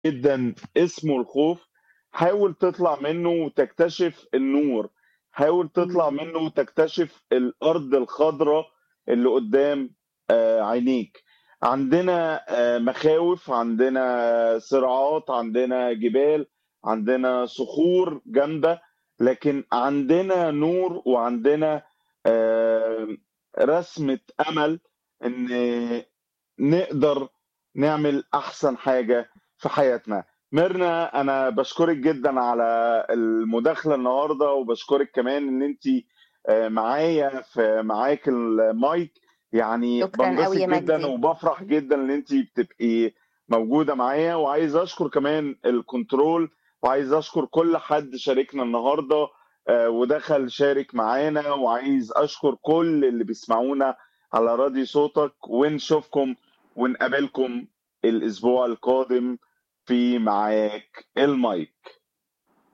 جدًا اسمه الخوف، حاول تطلع منه وتكتشف النور، حاول تطلع إمم. منه وتكتشف الأرض الخضرا اللي قدّام آآ عينيك. عندنا آآ مخاوف، عندنا صراعات، عندنا جبال، عندنا صخور جامدة، لكن عندنا نور وعندنا آآ رسمة أمل إن نقدر نعمل أحسن حاجة في حياتنا. ميرنا أنا باشكرِك جدًا على المداخلة النهارده، وباشكرِك كمان إن أنتِ آآ معايا في معاك المايك، يعني شكرًا أوي بانبسط يا جدًا مجدي. وبافرح جدًا إن أنتِ بتبقي موجودة معايا، وعايز أشكر كمان الكنترول، وعايز أشكر كل حد شاركنا النهارده آآ ودخل شارك معانا، وعايز أشكر كل اللي بيسمعونا على راديو صوتك، ونشوفكم ونقابلكم الأسبوع القادم في معاك المايك.